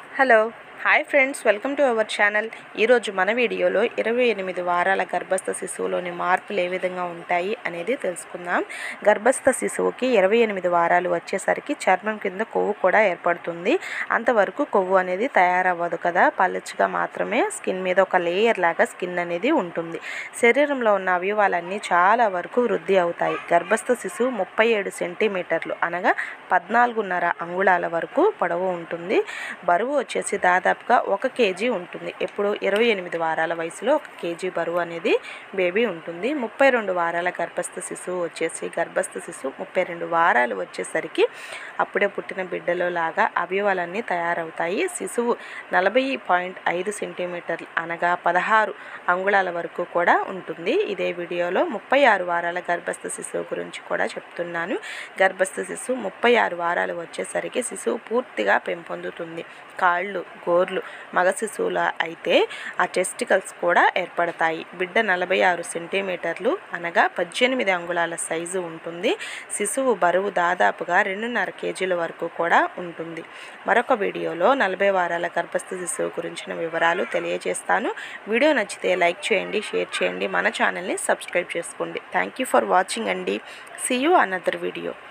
hello hi friends welcome to our channel ఈరోజు మన వీడియోలో ఇరవై ఎనిమిది వారాల గర్భస్థ శిశువులోని మార్పులు ఏ విధంగా ఉంటాయి అనేది తెలుసుకుందాం గర్భస్థ శిశువుకి ఇరవై ఎనిమిది వారాలు వచ్చేసరికి చర్మం కింద కొవ్వు కూడా ఏర్పడుతుంది అంతవరకు కొవ్వు అనేది తయారవ్వదు కదా పలుచగా మాత్రమే స్కిన్ మీద ఒక లేయర్ లాగా స్కిన్ అనేది ఉంటుంది శరీరంలో ఉన్న అవయవాలన్నీ చాలా వరకు వృద్ధి అవుతాయి గర్భస్థ శిశువు ముప్పై ఏడు సెంటీమీటర్లు అనగా పద్నాలుగున్నర అంగుళాల వరకు పొడవు ఉంటుంది బరువు వచ్చేసి దాదాపుగా ఒక కేజీ ఉంటుంది ఎప్పుడు ఇరవై ఎనిమిది వారాల వయసులో ఒక కేజీ బరువు అనేది బేబీ ఉంటుంది ముప్పై రెండు వారాల గర్భస్థ శిశువు వచ్చేసి గర్భస్థ శిశువు ముప్పై రెండు వారాలు వచ్చేసరికి అప్పుడే పుట్టిన బిడ్డలో లాగా అవయవాలన్నీ తయారవుతాయి శిశువు నలభై పాయింట్ ఐదు సెంటీమీటర్లు అనగా పదహారు అంగుళాల వరకు కూడా ఉంటుంది ఇదే వీడియోలో ముప్పై ఆరు వారాల గర్భస్థ శిశువు గురించి కూడా చెప్తున్నాను గర్భస్థ శిశువు ముప్పై ఆరు వారాలు వచ్చేసరికి శిశువు పూర్తిగా పెంపొందుతుంది కాళ్ళు గోర్లు మగ శిశువుల అయితే ఆ టెస్టికల్స్ కూడా ఏర్పడతాయి బిడ్డ నలభై ఆరు సెంటీమీటర్లు అనగా పద్దెనిమిది అంగుళాల సైజు ఉంటుంది శిశువు బరువు దాదాపుగా రెండున్నర కేజీల వరకు కూడా ఉంటుంది మరొక వీడియోలో నలభై వారాల గర్భస్థ శిశువు గురించిన వివరాలు తెలియజేస్తాను వీడియో నచ్చితే లైక్ చేయండి షేర్ చేయండి మన ఛానల్ని సబ్స్క్రైబ్ చేసుకోండి థ్యాంక్ యూ ఫర్ వాచింగ్ అండి సీ యూ అనదర్ వీడియో